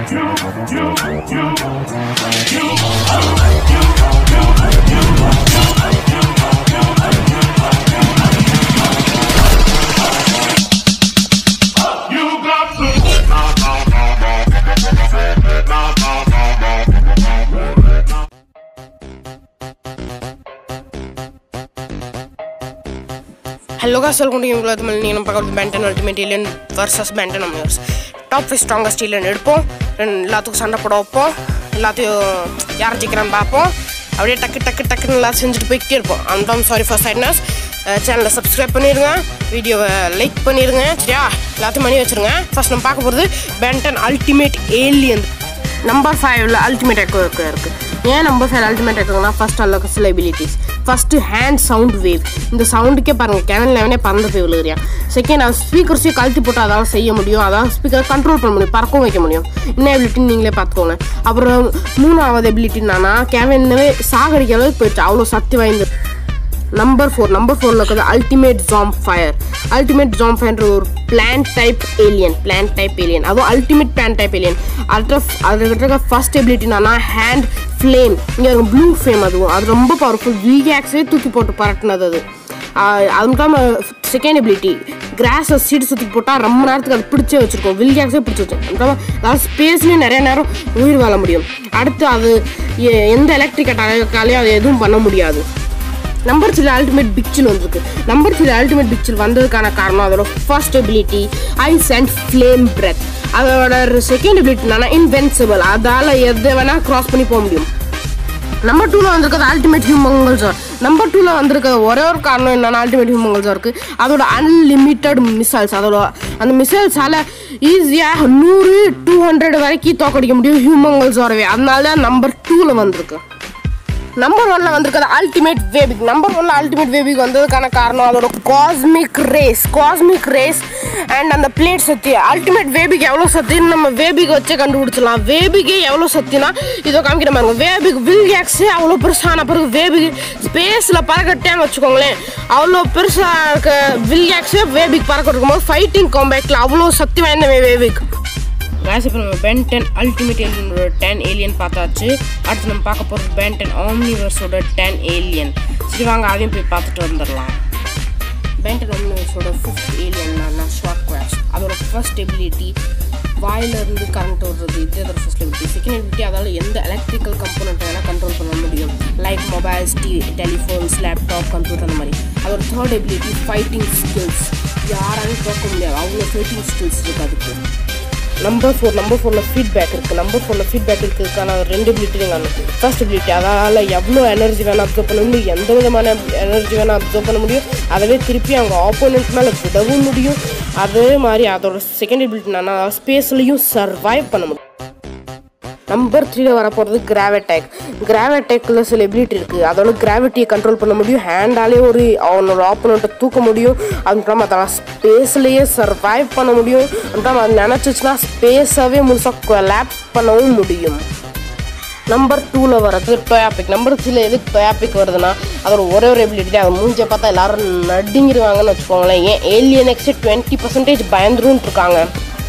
You got to. Hello guys welcome to game குலாத் மல் நீங்கள் பார்க்குறது Ben Ten ultimate alien versus Ben Ten Omniverse top five strongest alien எடுப்போம் ரெண்டு எல்லாத்துக்கும் சண்டை போட வைப்போம் எல்லாத்தையும் யார் ஜெயிக்கிறான்னு பார்ப்போம் அப்படியே டக்கு டக்கு டக்குன்னு எல்லாம் செஞ்சுட்டு போய்கிட்டே இருப்போம் அந்த சாரி ஃபார் சைட்னஸ் சேனலை சப்ஸ்கிரைப் பண்ணிடுங்க வீடியோவை லைக் பண்ணிடுங்க சரியா எல்லாத்தையும் பண்ணி வச்சுருங்க ஃபர்ஸ்ட் நம்ம பார்க்க போகிறது பேண்டன் அல்டிமேட் ஏலியன் நம்பர் ஃபைவ்ல அல்டிமேட் எக்கோ இருக்குது ஏன் நம்பர் ஃபைவ் அல்டிமேட் எக்கோனா ஃபர்ஸ்ட் அல்ல சில abilities first hand sound wave இந்த சவுண்டுக்கே பாருங்கள் கேனல் லெவனே பறந்து போய் விழுகிறியா செகண்ட் அது ஸ்பீக்கர்ஸையும் கழட்டி போட்டு அதால் செய்ய முடியும் அதாவது ஸ்பீக்கர் கண்ட்ரோல் பண்ண முடியும் பறக்கவும் வைக்க முடியும் என்ன எபிலிட்டின்னு நீங்களே பார்த்துக்கோங்க அப்புறம் மூணாவது எபிலிட்டி என்னன்னா கேவனவே சாகடிக்க அளவுக்கு போயிடுச்சு அவ்வளோ சக்தி வாய்ந்து நம்பர் ஃபோர் நம்பர் ஃபோரில் இருக்கிறது அல்டிமேட் ஜாம் ஃபயர் அல்டிமேட் ஜாம் ஃபயர்ன்ற ஒரு plant type alien plant type alien அதுவும் அல்டிமேட் பிளான் டைப் ஏலியன் அதுல அதுக்கிட்ட இருக்க ஃபர்ஸ்ட் எபிலிட்டி என்னன்னா ஹேண்ட் ஃப்ளேம் இங்கே ப்ளூ ஃப்ளேம் அதுவும் அது ரொம்ப பவர்ஃபுல் விகேக்ஸே தூக்கி போட்டு பரட்டினது அது ஆஹ் அது மட்டும் இல்லாமல் செகண்ட் எபிலிட்டி கிராஸை சீடு சுற்றி போட்டால் ரொம்ப நேரத்துக்கு அது பிடிச்சே வச்சிருக்கோம் வில்கேக்ஸே பிடிச்சி வச்சிருக்கோம் அதாவது ஸ்பேஸ்லேயும் நிறைய நேரம் உயிர் வாழ முடியும் அடுத்து அது எ- எந்த எலக்ட்ரிக் அட்டாலையும் அது எதுவும் பண்ண முடியாது நம்பர் த்ரீல அல்டிமேட் பிக்சில் வந்திருக்கு நம்பர் த்ரீல அல்டிமேட் பிக்சில் வந்ததுக்கான காரணம் அதோட first ability ice and flame breath அதோட செகண்ட் எபிலிட்டி என்னன்னா இன்வென்சிபிள் அதால் எதை வேணால் கிராஸ் பண்ணி போக முடியும் நம்பர் டூவில் வந்திருக்கிறது அல்டிமேட் ஹியூமங்கல்ஸ் நம்பர் டூவில் வந்திருக்க ஒரே ஒரு காரணம் என்னன்னா அல்டிமேட் ஹியூமங்கல்ஸ் இருக்குது அதோட அன்லிமிட்டெட் மிசைல்ஸ் அதோட அந்த மிசைல்ஸால் ஈஸியாக நூறு டூ ஹண்ட்ரட் வரைக்கும் தோக்கடிக்க முடியும் ஹியூமங்கல்ஸ் வரவே அதனால தான் நம்பர் டூவில் வந்திருக்கு நம்பர் ஒன்ல வந்திருக்கிறது அல்டிமேட் வேபிக் நம்பர் ஒன்ல அல்டிமேட் வேபிக் வந்ததுக்கான காரணம் அதோட cosmic rays cosmic rays and அந்த பிளேட் சக்தி அல்டிமேட் வேபிக் எவ்வளோ சக்தின்னு நம்ம வேபிக் வச்சே கண்டுபிடிச்சிடலாம் வேபிக்கே எவ்வளோ சக்தினா இதோ காமிக்கிற பாருங்க வேபிக் வில்கேக்ஸே அவ்வளோ பெருசான பிறகு வேபிக் ஸ்பேஸில் பறக்கட்டேன்னு வச்சுக்கோங்களேன் அவ்வளோ பெருசாக இருக்க வில்கேக்ஸே வேபிக் பறக்க இருக்கும்போது ஃபைட்டிங் காம்பேக்டில் அவ்வளோ சக்தி வாய்ந்த வேபிக் கேஸ் இப்போ நம்ம பென் டென் அல்டிமேட் ஏலியனோட டென் ஏலியன் பார்த்தாச்சு அடுத்து நம்ம பார்க்க போகிறது பென் டென் ஆம்னிவர்ஸோட டென் ஏலியன் சரி வாங்க அதையும் போய் பார்த்துட்டு வந்துடலாம் பென் டென் ஆம்னிவர்ஸோட ஃபிஃப்த் ஏலியன் ஷார்ட் கிராஷ் அதோட ஃபர்ஸ்ட் எபிலிட்டி வாயிலிருந்து கரண்ட் வர்றது இது அதோட ஃபர்ஸ்ட் எபிலிட்டி செகண்ட் எபிலிட்டி அதால் எந்த எலக்ட்ரிக்கல் கம்போனண்ட்டை வேணால் கண்ட்ரோல் பண்ண முடியும் லைக் மொபைல்ஸ் டி டெலிஃபோன்ஸ் லேப்டாப் கம்ப்யூட்டர் அந்த மாதிரி அதோட தேர்ட் எபிலிட்டி ஃபைட்டிங் ஸ்கில்ஸ் யாராலையும் தோக்க முடியாது அவ்வளோ ஃபைட்டிங் ஸ்கில்ஸ் இருக்குது அதுக்கு நம்பர் ஃபோர் நம்பர் ஃபோரில் ஃபீட்பேக் இருக்குது நம்பர் ஃபோரில் ஃபீட்பேக் இருக்கிறதுக்கான ரெண்டு எபிலிட்டி நீங்கள் ஃபர்ஸ்ட் எபிலிட்டி அதால் எவ்வளோ எனர்ஜி வேணால் அப்சர்வ் பண்ண முடியும் எந்த விதமான எனர்ஜி வேணால் அப்சர்வ் பண்ண முடியும் அதவே திருப்பி அவங்க ஆப்போனண்ட் மேலே விடவும் முடியும் அதே மாதிரி அதோட செகண்ட் எபிலிட்டி என்னன்னா ஸ்பேஸ்லையும் சர்வைவ் பண்ண முடியும் நம்பர் த்ரீல வர போகிறது கிராவட்டேக் கிராவட்டேக்கில் சில எபிலிட்டி இருக்குது அதோட கிராவிட்டியை கண்ட்ரோல் பண்ண முடியும் ஹேண்டாலே ஒரு அவனோட ஆப்போனண்ட்டை தூக்க முடியும் அது மட்டும் அதெல்லாம் ஸ்பேஸ்லேயே சர்வைவ் பண்ண முடியும் அப்புறம் அது நினச்சிச்சுன்னா ஸ்பேஸாகவே முழுசாக லேப் பண்ணவும் முடியும் நம்பர் டூவில் வரது டொயாபிக் நம்பர் த்ரீல எதுக்கு டொயாபிக் வருதுன்னா அதோட ஒரே ஒரு எபிலிட்டி தான் அது மூஞ்சை பார்த்தா எல்லாரும் நடுங்கிருவாங்கன்னு வச்சுக்கோங்களேன் ஏன் ஏலியன் எக்ஸே டுவெண்ட்டி பர்சன்டேஜ் பயந்துருன்னு இருக்காங்க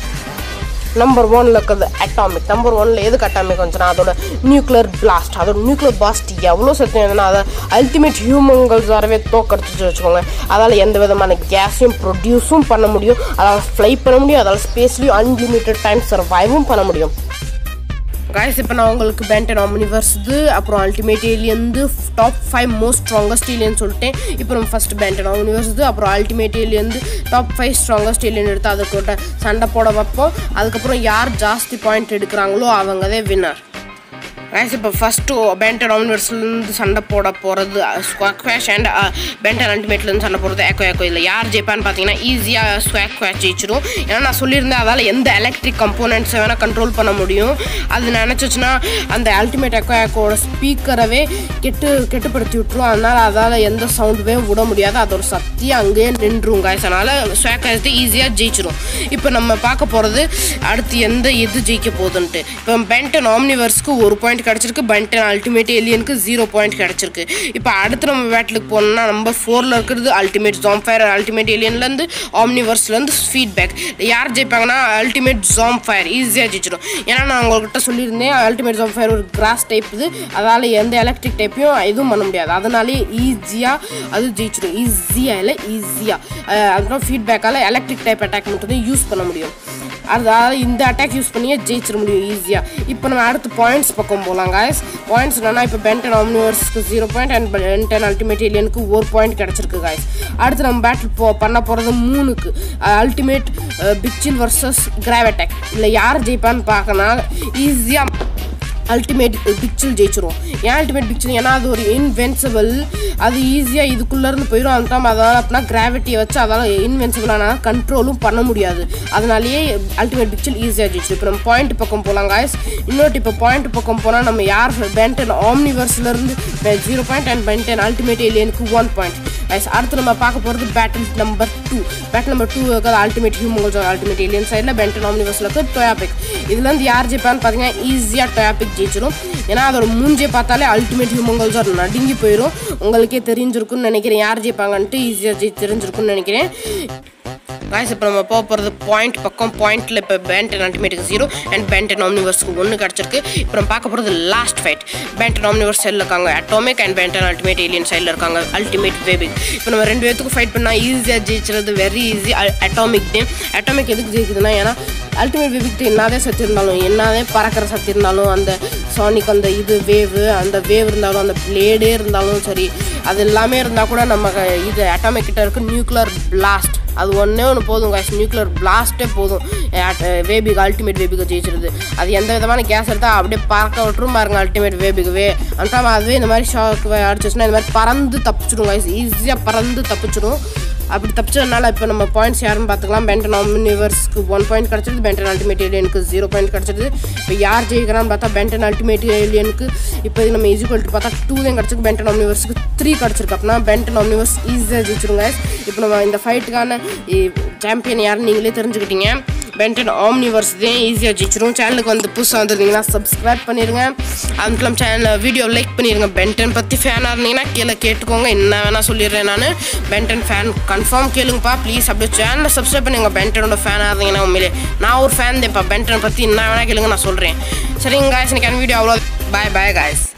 நம்பர் ஒன்ல இருக்கிறது அட்டாமிக் நம்பர் ஒன்ல எதுக்கு அட்டாமிக் வந்துச்சுன்னா அதோட நியூக்ளியர் பிளாஸ்ட் அதோட நியூக்ளியர் பிளாஸ்ட் எவ்வளோ சத்தம் எதுனா அதை அல்டிமேட் ஹியூமன்கள் வரவே தோக்கடிச்சு வச்சுக்கோங்க அதால் எந்த விதமான கேஸையும் ப்ரொடியூஸும் பண்ண முடியும் அதால் ஃப்ளை பண்ண முடியும் அதால் ஸ்பேஸ்லையும் அன்லிமிட்டட் டைம் சர்வைவும் பண்ண முடியும் காய்ஸ் இப்போ நான் உங்களுக்கு பேண்டன் ஆமினிவர்ஸ்து அப்புறம் அல்டிமேட் ஏலியன்து top five most strongest alien சொல்லிட்டேன் இப்போ நம்ம ஃபஸ்ட் பேண்டன் ஆமினிவர்ஸ்து அப்புறம் அல்டிமேட் ஏலியன்து டாப் ஃபைவ் ஸ்ட்ராங்கஸ்ட் ஏலியன் எடுத்து அதுக்கிட்ட சண்டை போட வைப்போம் அதுக்கப்புறம் யார் ஜாஸ்தி பாயிண்ட் எடுக்கிறாங்களோ அவங்கதே வின்னர் கைஸ் இப்போ ஃபஸ்ட்டு பேண்டன் ஆமினிவர்ஸ்லேருந்து சண்டை போட போகிறது ஸ்குவாக் குவாஷ் அண்ட் பேண்டன் அல்டிமேட்லேருந்து சண்டை போடுறது ஏக்கோ ஏக்கோ இல்லை யார் ஜெயிப்பான்னு பார்த்தீங்கன்னா ஈஸியாக ஸ்குவாக் குவாஷ் ஜெயிச்சிடும் ஏன்னா நான் சொல்லியிருந்தேன் அதால் எந்த எலக்ட்ரிக் கம்போனன்ட்ஸை வேணால் கண்ட்ரோல் பண்ண முடியும் அது நினச்சிச்சுன்னா அந்த அல்டிமேட் ஏக்கோ ஏக்கோட ஸ்பீக்கரவே கெட்டு கெட்டுப்படுத்தி விட்டுரும் அதனால் அதால் எந்த சவுண்டுமே விட முடியாது அதோட சக்தி அங்கேயே நின்றும் காய்ஸ் அதனால் ஸ்குவாக் குவாஷ் ஈஸியாக ஜெயிச்சிடும் இப்போ நம்ம பார்க்க போகிறது அடுத்து எந்த எது ஜெயிக்க போகுதுன்ட்டு இப்போ பென்டன் ஆம்னிவர்ஸ்க்கு ஒரு பாயிண்ட் பாயிண்ட் கிடச்சிருக்கு பென்டன் அல்டிமேட் ஏலியனுக்கு ஜீரோ பாயிண்ட் கிடச்சிருக்கு இப்போ அடுத்து நம்ம பேட்டிலுக்கு போனோம்னா நம்பர் ஃபோரில் இருக்கிறது அல்டிமேட் ஜாம் ஃபயர் அல்டிமேட் ஏலியன்லேருந்து ஆம்னிவர்ஸ்லேருந்து ஃபீட்பேக் யார் ஜெயிப்பாங்கன்னா அல்டிமேட் ஜாம் ஃபயர் ஈஸியாக ஜெயிச்சிடும் ஏன்னா நான் உங்கள்கிட்ட சொல்லியிருந்தேன் அல்டிமேட் ஜாம் ஃபயர் ஒரு கிராஸ் டைப் இது அதால் எந்த எலக்ட்ரிக் டைப்பையும் எதுவும் பண்ண முடியாது அதனாலே ஈஸியாக அது ஜெயிச்சிடும் ஈஸியாக இல்லை ஈஸியாக அதுக்கப்புறம் ஃபீட்பேக்கால் எலக்ட்ரிக் டைப் அட்டாக் மட்டும் தான் யூஸ் பண்ண முடியும் அதாவது இந்த அட்டாக் யூஸ் பண்ணியே ஜெயிச்சிட முடியும் ஈஸியாக இப்போ நம்ம அடுத்து பாயிண்ட்ஸ் பக்கம் போகலாம் காய்ஸ் பாயிண்ட்ஸ் என்னன்னா இப்போ பென்டன் ஆம்னிவர்ஸ்க்கு zero point and Ben Ten ultimate ஏலியனுக்கு ஒரு பாயிண்ட் கிடச்சிருக்கு காய்ஸ் அடுத்து நம்ம பேட்டில் போ பண்ண போகிறது மூணுக்கு அல்டிமேட் பிச்சில் வர்சஸ் கிராவ் அட்டாக் இல்லை யார் ஜெயிப்பான்னு பார்க்கணும் ஈஸியாக அல்டிமேட் பிக்சல் ஜெயிச்சிரும் ஏன் அல்டிமேட் பிக்சல் ஏன்னா அது ஒரு இன்வென்சிபிள் அது ஈஸியாக இதுக்குள்ளேருந்து போயிடும் அந்த டைம் அதால் அப்படின்னா கிராவிட்டியை வச்சு அதால் இன்வென்சிபிள் ஆனால் கண்ட்ரோலும் பண்ண முடியாது அதனாலேயே அல்டிமேட் பிக்சல் ஈஸியாக ஜெயிச்சிடும் இப்போ நம்ம பாயிண்ட் பக்கம் போகலாம் காய்ஸ் இன்னொரு இப்போ பாயிண்ட் பக்கம் போனால் நம்ம யார் பென்டன் ஆம்னிவர்ஸ்லேருந்து zero point and Ben Ten ultimate ஏலியனுக்கு ஒன் பாயிண்ட் கைஸ் அடுத்து நம்ம பார்க்க போகிறது battle number two battle number two இருக்கிறது அல்டிமேட் ஹியூமன்ஸ் அல்டிமேட் ஏலியன் சைடில் பென்டன் ஆம்னிவர்ஸில் இருக்கிறது டொயாபிக் இதுலேருந்து யார் ஜெயிப்பான்னு பார்த்தீங்கன்னா ஈஸியாக டொயாபிக் ஜெயிச்சிடும் ஏன்னா அதோட மூஞ்சியை பார்த்தாலே அல்டிமேட் ஹியூமன்ஸ் நடுங்கி போயிடும் உங்களுக்கே தெரிஞ்சிருக்கும்னு நினைக்கிறேன் யார் ஜெயிப்பாங்கன்ட்டு ஈஸியாக ஜெயி தெரிஞ்சிருக்கும்னு நினைக்கிறேன் காய்ஸ் இப்போ நம்ம போக போகிறது பாயிண்ட் பக்கம் பாயிண்ட்டில் இப்போ பேண்டன் அல்டிமேட்டுக்கு ஜீரோ அண்ட் பேண்டன் ஆம்னிவர்ஸ்க்கு ஒன்று கிடச்சிருக்கு இப்போ நம்ம பார்க்க போகிறது லாஸ்ட் ஃபைட் பேண்டன் ஆம்னிவர்ஸ் சைடில் இருக்காங்க atomic and Ben Ten ultimate alien சைடில் இருக்காங்க அல்டிமேட் வேபிக் இப்போ நம்ம ரெண்டு பேத்துக்கும் ஃபைட் பண்ணால் ஈஸியாக ஜெயிச்சிருது வெரி ஈஸி அட்டோமிக் டே அட்டோமிக் எதுக்கு ஜெயிக்குதுன்னா ஏன்னா அல்டிமேட் வேபிக்ட்டு என்னதே சத்து இருந்தாலும் என்னதே பறக்கிற சத்து இருந்தாலும் அந்த சானிக் அந்த இது வேவு அந்த வேவ் இருந்தாலும் அந்த பிளேடே இருந்தாலும் சரி அது எல்லாமே இருந்தால் கூட நம்ம க- இது அட்டாமிக் கிட்ட இருக்க நியூக்ளியர் பிளாஸ்ட் அது ஒன்றே ஒன்று போதும் காய்ஸ் நியூக்ளியர் பிளாஸ்ட்டே போதும் வேபிக் அல்டிமேட் வேபிக்கு ஜெயிச்சிருது அது எந்த விதமான கேஸ் எடுத்தால் அப்படியே பறக்க விட்டுரும் பாருங்க அல்டிமேட் வேபிக்குவே அந்த அதுவே இந்த மாதிரி ஷாக் அடிச்சிச்சுன்னா இந்த மாதிரி பறந்து தப்பிச்சிடும் காய்ஸ் ஈஸியாக பறந்து தப்பிச்சிடும் அப்படி தப்பிச்சதுனால இப்போ நம்ம பாயிண்ட்ஸ் யாருன்னு பார்த்துக்கலாம் பென்டன் யூனிவர்ஸ்க்கு ஒன் பாயிண்ட் கிடச்சிருது பென்டன் அல்டிமேட் ஏலியனுக்கு ஜீரோ பாயிண்ட் கிடச்சிருது இப்போ யார் ஜெயிக்கிறான்னு பார்த்தா பென்டன் அல்டிமேட் ஏலியனுக்கு இப்போ இது நம்ம ஈஸிக்வல் பார்த்தா டூ தான் கிடச்சிருக்கு பென்டன் யூனிவர்ஸ்க்கு த்ரீ கிடச்சிருக்கு அப்படின்னா பென்டன் யூனிவர்ஸ் ஈஸியாக ஜெயிச்சிருங்க இப்போ நம்ம இந்த ஃபைட்டுக்கான சாம்பியன் யாருன்னு நீங்களே தெரிஞ்சுக்கிட்டீங்க பென்டன் ஆம்னிவர்ஸ் தான் ஈஸியாக ஜெயிச்சிரும் சேனலுக்கு வந்து புதுசாக வந்திருந்தீங்கன்னா சப்ஸ்கிரைப் பண்ணிடுங்க அதுக்கு நம்ம சேனல் வீடியோ லைக் பண்ணிடுங்க பென்டன் பற்றி ஃபேனாக இருந்தீங்கன்னா கீழே கேட்டுக்கோங்க என்ன வேணால் சொல்லிடுறேன் நான் பென்டன் ஃபேன் கன்ஃபார்ம் கேளுங்கப்பா ப்ளீஸ் அப்படியே சேனலை சப்ஸ்கிரைப் பண்ணுங்க பென்டனோட ஃபேனாக இருந்தீங்கன்னா உண்மையிலே நான் ஒரு ஃபேன் தான்ப்பா பென்டன் பற்றி என்ன வேணால் கேளுங்க நான் சொல்கிறேன் சரிங்க காய்ஸ் இன்னைக்கான வீடியோ அவ்வளோ பாய் பாய் காய்ஸ்